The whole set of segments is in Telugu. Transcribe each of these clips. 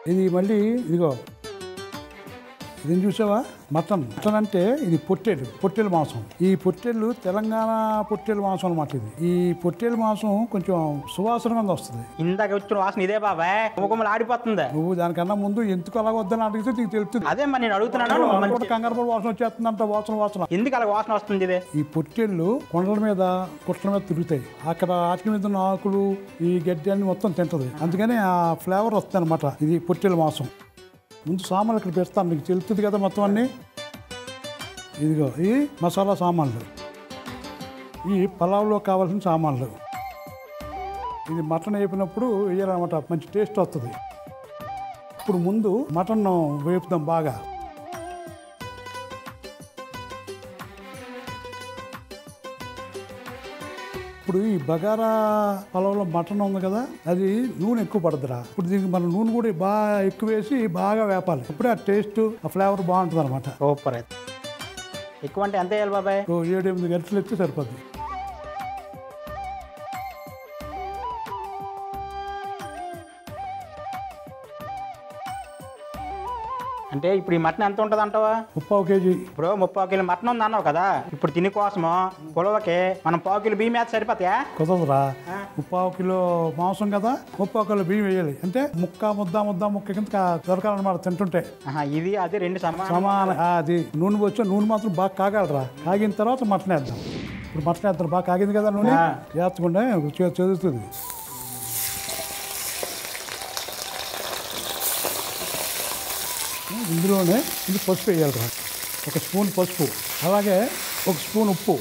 ఇది మళ్ళీ ఇదిగో ఇది చూసావా మటన్ మటన్ అంటే ఇది పొట్టేలు పొట్టేలు మాంసం ఈ పొట్టేళ్ళు తెలంగాణ పొట్టేలు మాంసం అనమాట ఇది ఈ పొట్టేలు మాంసం కొంచెం సువాసనగా వస్తుంది ఇందాక వచ్చిన వాసన ఇదే బాబాయ్ కుమకుమలు ఆడిపోతుంది నువ్వు దానికన్నా ముందు ఎందుకు అలా వద్దని అడిగితే నీకు తెలుస్తుంది అదే మరి నేను అడుగుతున్నాను నువ్వు అనుకుంటే మంచి- కంగారు పడి వాసన వచ్చేస్తుందంట వాసన వాసన ఎందుకు అలా వాసన వస్తుంది ఇది ఈ పొట్టేళ్ళు కొండల మీద కుట్ల మీద తిరుగుతాయి అక్కడ ఆకుల మీద ఉన్న ఆకులు ఈ గడ్డి అన్ని మొత్తం తింటది అందుకని ఆ ఫ్లేవర్ వస్తుంది అనమాట ఇది పొట్టేళ్ళ మాంసం ముందు సామాన్లు ఇక్కడ పెడతాను నీకు తెలుస్తుంది కదా మొత్తం అన్ని ఇదిగో ఈ మసాలా సామాన్లు ఈ పలావ్లో కావాల్సిన సామాన్లు ఇది మటన్ వేపినప్పుడు వేయాలన్నమాట మంచి టేస్ట్ వస్తుంది ఇప్పుడు ముందు మటన్ వేపుదాం బాగా ఇప్పుడు ఈ బగారా పొలంలో మటన్ ఉంది కదా అది నూనె ఎక్కువ పడదురా ఇప్పుడు దీనికి మనం నూనె కూడా బాగా ఎక్కువ వేసి బాగా వేపాలి అప్పుడే ఆ టేస్ట్ ఆ ఫ్లేవర్ బాగుంటుంది అనమాట సూపర్ అయితే ఎక్కువ అంటే ఎంత వేయాలి బాబాయ్ ఏడు ఎనిమిది గంటలు ఎత్తే సరిపోద్ది అంటే ఇప్పుడు ఈ మటన్ ఎంత ఉంటుంది అంటావా ముప్పావు కేజీ ఇప్పుడు ముప్పై కిలో మటన్ ఉంది అన్నావు కదా ఇప్పుడు తిని కోసము పులవకి మనం పావు కిలో బియ్యం వేస్తే సరిపోతాయా కుదరదురా ముప్పావు కిలో మాంసం కదా ముప్పావు కిలో బియ్యం వేయాలి అంటే ముక్క ముద్ద ముద్ద ముక్క కింద దొరకాలన్నమాట తింటుంటే ఆహా, ఇది అది రెండు సమానం సమాన ఆ, అది నూనె వచ్చి నూనె మాత్రం బాగా కాగాలరా కాగిన తర్వాత మటన్ వేద్దాం ఇప్పుడు మటన్ వేద్దాం బాగా కాగింది కదా నూనె ఆ. వేస్తకుండా చే- చదువుతుంది ఇందులోనే ఇది పసుపు వేయాలిరా ఒక స్పూన్ పసుపు అలాగే ఒక స్పూన్ ఉప్పు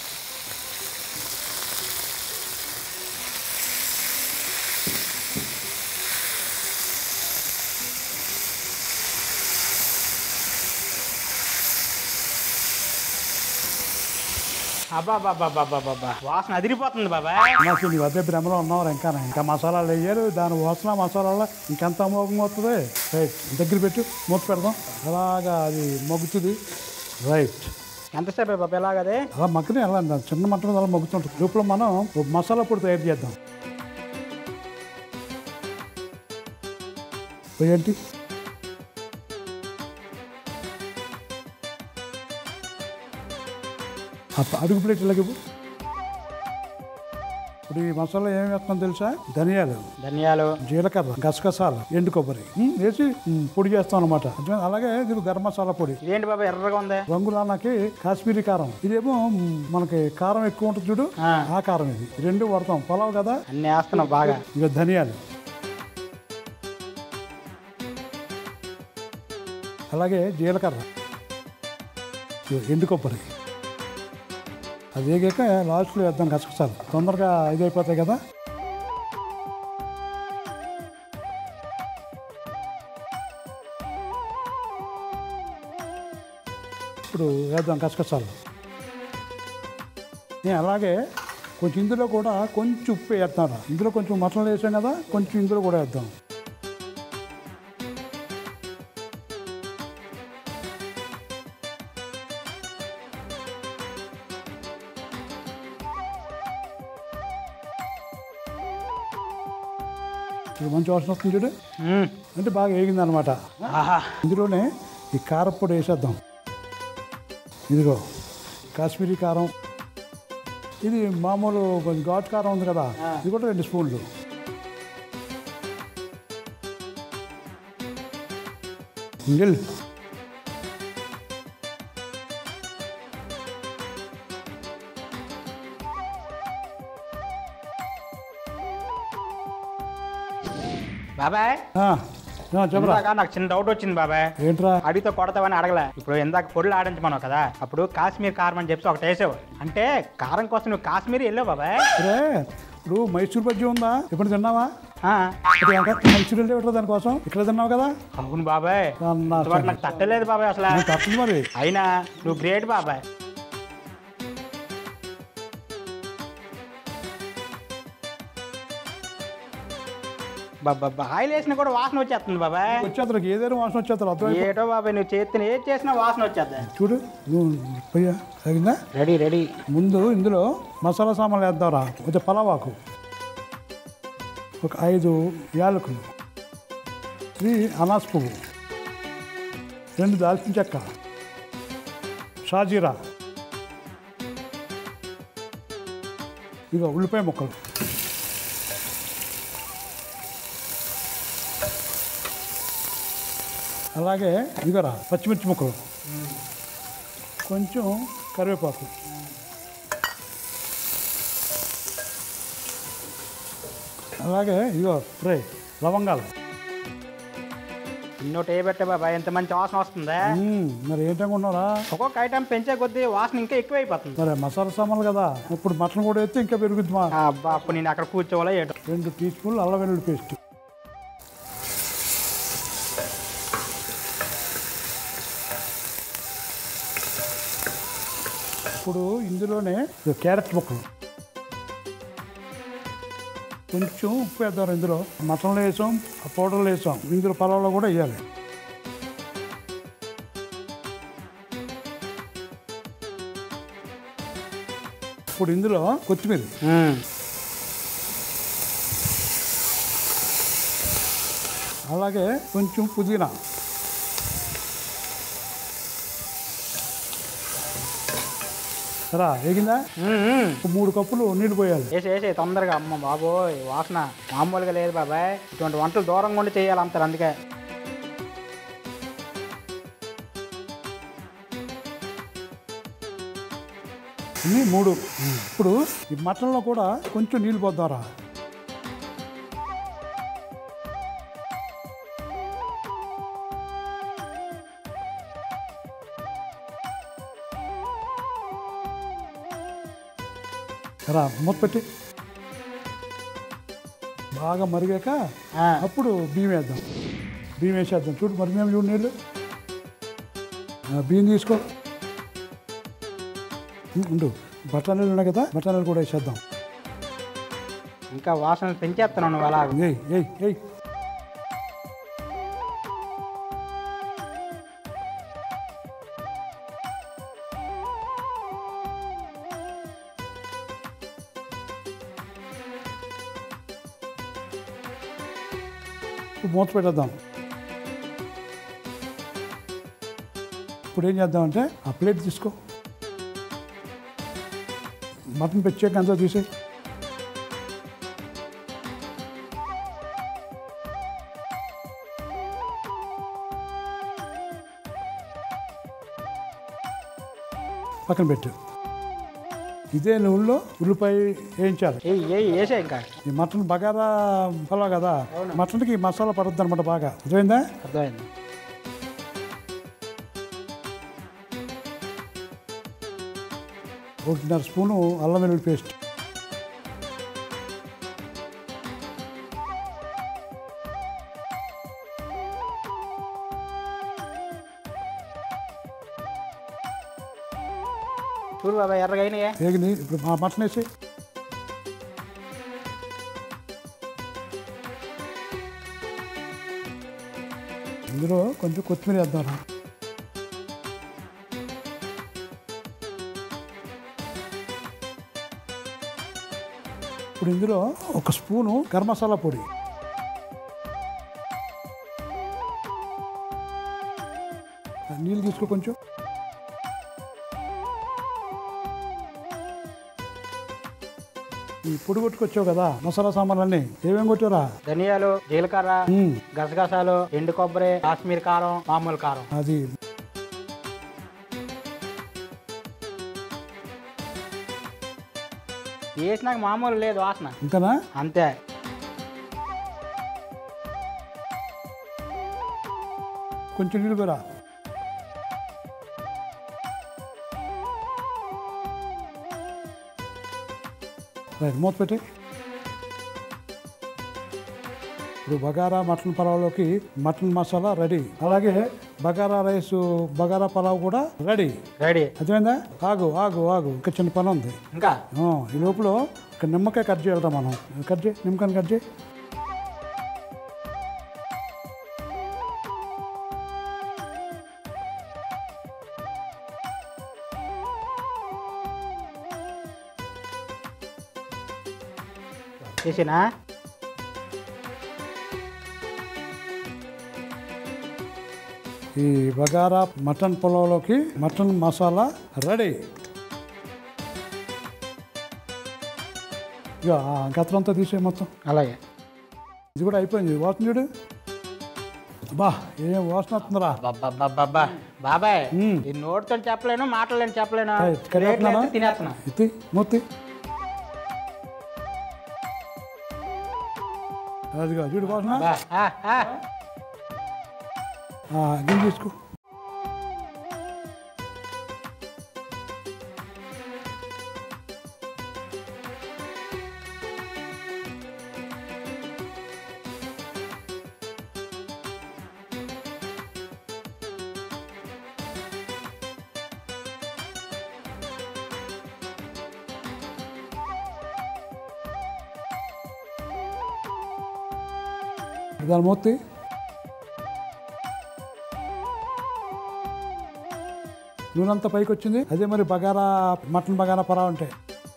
అబ్బా బాబా బాబా బాబా వాసన అదిరిపోతుంది బాబాయ్ నాకు నీవు అదే భ్రమలో ఉన్నావు ఇంకా ఇంకా మసాలాలు వేయాలి దాని వాసన మసాలాలో ఇంకెంత మోగం వస్తుంది రైట్ దగ్గర పెట్టి మూత పెడదాం అలాగా అది మొగ్గుతుంది రైట్ ఎంతసేపు బాబా ఎలాగదే అలా మగ్గని అలా అందాం. చిన్న మంట మీద అలా మగ్గుతుంటుంది లోపల మనం ఒక మసాలా పొడి తయారు చేద్దాం ఏంటి అడుగు ప్లేట్ ఇలాగ ఇవ్వు. ఇప్పుడు ఈ మసాలా ఏమి వేస్తాం తెలుసా ధనియాలు ధనియాలు జీలకర్ర గసగసాలు ఎండు కొబ్బరి ఉమ్, వేసి ఉమ్, పొడి చేస్తాం అనమాట అలాగే ఇది గరం మసాలా పొడి ఇదేంటి బాబా ఎర్రగా ఉంది రంగులానకి కాశ్మీరీ కారం ఇదేమో మ్, మనకి కారం ఎక్కువ ఉంటుంది చూడు ఆ. ఆ కారం ఇది ఈ రెండు వాడతాం పొలావ్ కదా అన్ని వేస్తున్నావు బాగా ఇక ధనియాలు అలాగే జీలకర్ర ఇగో ఎండు కొబ్బరి అది వేగాక లాస్ట్లో వేద్దాం గసగసాలు తొందరగా ఇది అయిపోతాయి కదా ఇప్పుడు వేద్దాం గసగసాలు నేను అలాగే కొంచెం ఇందులో కూడా కొంచెం ఉప్పు వేస్తాను ఇందులో కొంచెం మసాలా వేసాం కదా కొంచెం ఇందులో కూడా వేద్దాం ఇది మంచి వాసన వస్తుంది చూడు మ్మ్. అంటే బాగా వేగిందనమాట ఆహా ఇందులోనే ఈ కారపొడి వేసేద్దాం ఇదిగో కాశ్మీరీ కారం ఇది మామూలు కొంచెం ఘాట్ కారం ఉంది కదా ఇది కూడా రెండు స్పూన్లు ఇంగిల్ బాబాయ్ ఆ, ఆ, చెప్పరా ఇందాక నాకు చిన్న డౌట్ వచ్చింది బాబాయ్ ఏంట్రా అడిగితే కొడతావని అడగలే ఇప్పుడు ఇందాక పొడులు ఆడించమన్నావు కదా అప్పుడు కాశ్మీర్ కారం అని చెప్పి ఒకటి వేసావు అంటే కారం కోసం నువ్వు కాశ్మీర్ వెళ్ళావు బాబాయ్ రే ఇప్పుడు మైసూర్ బజ్జీ ఉందా ఇప్పుడు తిన్నావా ఆ, ఇప్పుడు ఇంకా మైసూర్ వెళ్ళే పెట్టరా దానికోసం ఇక్కడ తిన్నావు కదా అవును బాబాయ్ అన్నా ఇంతవరకు నాకు తట్టలేదు బాబాయ్ అసలు నాకు తప్పదు మరి అయినా నువ్వు గ్రేట్ బాబాయ్ బాబా ఆయిల్ వేసినా కూడా వాసన వచ్చేస్తుంది బాబాయ్ వచ్చేద్దరికి ఏదైనా వాసన వచ్చేస్తారు అర్థం ఏటో బాబాయ్ నువ్వు చేతిని ఏది చేసినా వాసన వచ్చేద్ది చూడు నువ్వు పోయా తగిందా రెడీ రెడీ ముందు ఇందులో మసాలా సామాన్లు వేద్దాంరా కొంచెం పలావాకు ఒక ఐదు యాలకులు త్రీ అనాస్ పువ్వు రెండు దాల్చిన చెక్క షాజీరా ఇక ఉల్లిపాయ ముక్కలు అలాగే ఇగరా పచ్చిమిర్చి ముక్కలు కొంచెం కరివేపాకు అలాగే ఇగో ఫ్రై లవంగాలు ఇన్నోటి ఏ పెట్టే బాబాయ్ ఎంత మంచి వాసన వస్తుందా మ్మ్, మరి ఏంటనుకున్నారా ఒక్కొక్క ఐటమ్ పెంచే కొద్దీ వాసన ఇంకా ఎక్కువైపోతుంది మరి మసాలా సామాన్లు కదా ఇప్పుడు మటన్ కూడా వేస్తే ఇంకా పెరుగుద్ది మా ఆ, అబ్బా అప్పుడు నేను అక్కడ కూర్చోవాలా ఏటో రెండు టీ స్పూన్లు అల్లం వెల్లుల్లి పేస్ట్ ఇప్పుడు ఇందులోనే ఈ క్యారెట్ ముక్కలు కొంచెం ఉప్పు వేద్దాం ఇందులో మటన్లో వేసాం ఆ పౌడర్లో వేసాం ఇందులో పొలంలో కూడా వేయాలి ఇప్పుడు ఇందులో కొత్తిమీర మ్మ్. అలాగే కొంచెం పుదీనా రా ఎగిందా మ్మ్, మ్మ్. ఒక మూడు కప్పులు నీళ్ళు పోయాలి వేసి వేసి తొందరగా అమ్మ బాబోయ్ వాసన మామూలుగా లేదు బాబాయ్ ఇటువంటి వంటలు దూరంగా ఉండి చేయాలి అంటారు అందుకే ఇన్ని మూడు ఇప్పుడు ఈ మటన్లో కూడా కొంచెం నీళ్ళు పోద్దారా రా మూత పెట్టి బాగా మరిగాక ఆ, అప్పుడు బియ్యం వేద్దాం బియ్యం వేసేద్దాం చూడు మరి మేము చూడు నీళ్ళు ఆ, బియ్యం తీసుకో ఉం, ఉండు బఠానీలు ఉన్నాయి కదా బఠానీలు కూడా వేసేద్దాం ఇంకా వాసన పెంచేస్తున్నావు నువ్వు అలా ఏయ్ ఏయ్ ఏయ్ ఇప్పుడు మూత పెట్టేద్దాం ఇప్పుడు ఏం చేద్దామంటే ఆ ప్లేట్ తీసుకో మటన్ పెచ్చాక అంతా తీసేయి పక్కన పెట్టు ఇదే నూనెలో ఉల్లిపాయ వేయించాలి ఏయ్ ఏయ్ వేసే ఇంకా ఈ మటన్ బగారా పలావ్ కదా మటన్కి ఈ మసాలా పడుతుంది అనమాట బాగా అర్థమైందా అర్థమైంది ఒకటిన్నర స్పూను అల్లం వెల్లుల్లి పేస్ట్ చూడు బాబాయ్ ఎర్రగైనాయే వేగిని ఇప్పుడు మా మటన్ వేసి ఇందులో కొంచెం కొత్తిమీర వేద్దాం ఇప్పుడు ఇందులో ఒక స్పూను గరం మసాలా పొడి నీళ్ళు తీసుకో కొంచెం ఈ పొడి కొట్టుకొచ్చావు కదా మసాలా సామాన్లన్నీ ఏమేమి కొట్టారా ధనియాలు జీలకర్ర ఉమ్, గసగసాలు ఎండు కొబ్బరి కాశ్మీర్ కారం మామూలు కారం అది వేసినాక మామూలు లేదు వాసన ఇంకానా అంతే కొంచెం నీళ్ళు పోరా రైట్ మూత పెట్టి ఇప్పుడు బగారా మటన్ పలావ్లోకి మటన్ మసాలా రెడీ అలాగే బగారా రైస్ బగారా పలావ్ కూడా రెడీ రెడీ అర్థమైందా ఆగు ఆగు ఆగు ఇంకా చిన్న పని ఉంది ఇంకా ఆ, ఈ లోపల ఒక నిమ్మకాయ కట్ చేయాలరా మనం కట్ చేయి నిమ్మకాయని కట్ చేయి చేసినా ఈ బగారా మటన్ పులావ్లోకి మటన్ మసాలా రెడీ ఇక ఆ గతరంతా తీసే మొత్తం అలాగే ఇది కూడా అయిపోయింది వాసన చూడు బా ఏం వాసన వస్తుందిరా అబ్బబ్బబ్బబ్బబ్బా. బాబాయ్ ఈ నోటితో చెప్పలేను మాటలేను చెప్పలేను ఏయ్, కరివేపాకు ప్లేట్లో వేస్తే తినేస్తున్నా ఎత్తి మూర్తి అదిగా చూడు వాసన బా, ఆ, ఆ. ఆ, గిన్నె తీసుకో దాని మూర్తి నూనెంతా పైకి వచ్చింది అదే మరి బగారా మటన్ బగారా పరా ఉంటాయి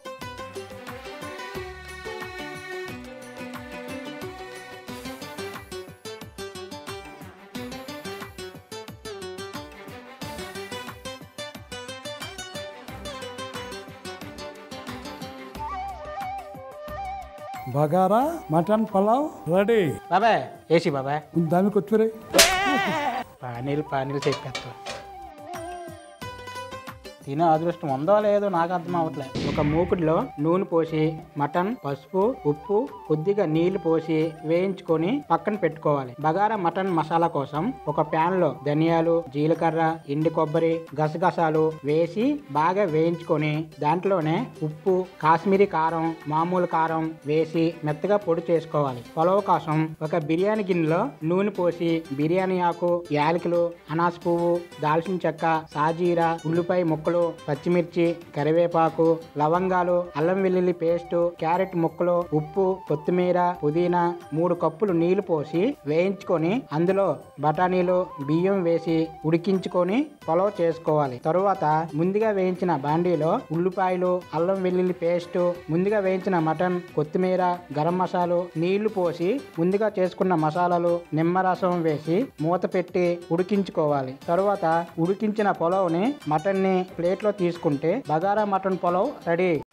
బగారా మటన్ పలావ్ రెడీ బాబాయ్ ఏసీ బాబాయ్ దానికి కొత్తిమీర పానీలు పానీలు చెప్పేస్తా తినే అదృష్టం ఉందో లేదో నాకు అర్థం అవ్వట్లేదు ఒక మూకుడిలో నూనె పోసి మటన్ పసుపు ఉప్పు కొద్దిగా నీళ్లు పోసి వేయించుకొని పక్కన పెట్టుకోవాలి బగారా మటన్ మసాలా కోసం ఒక ప్యాన్ లో ధనియాలు జీలకర్ర ఎండు కొబ్బరి గసగసాలు వేసి బాగా వేయించుకొని దాంట్లోనే ఉప్పు కాశ్మీరీ కారం మామూలు కారం వేసి మెత్తగా పొడి చేసుకోవాలి పొలవ కోసం ఒక బిర్యానీ గిన్నెలో నూనె పోసి బిర్యానీ ఆకు యాలకులు అనాస పువ్వు దాల్చిన చెక్క సాజీరా ఉల్లిపాయ ముక్కలు పచ్చిమిర్చి కరివేపాకు లవంగాలు అల్లం వెల్లుల్లి పేస్ట్ క్యారెట్ ముక్కలు ఉప్పు కొత్తిమీర పుదీనా మూడు కప్పులు నీళ్లు పోసి వేయించుకొని అందులో బఠానీలు బియ్యం వేసి ఉడికించుకొని పొలవ చేసుకోవాలి తరువాత ముందుగా వేయించిన బాండీలో ఉల్లిపాయలు అల్లం వెల్లుల్లి పేస్ట్ ముందుగా వేయించిన మటన్ కొత్తిమీర గరం మసాలు నీళ్లు పోసి ముందుగా చేసుకున్న మసాలాలు నిమ్మరసం వేసి మూత పెట్టి ఉడికించుకోవాలి తరువాత ఉడికించిన పొలవుని మటన్ ని ప్లేట్లో తీసుకుంటే బగారా మటన్ పొలవ్ రెడీ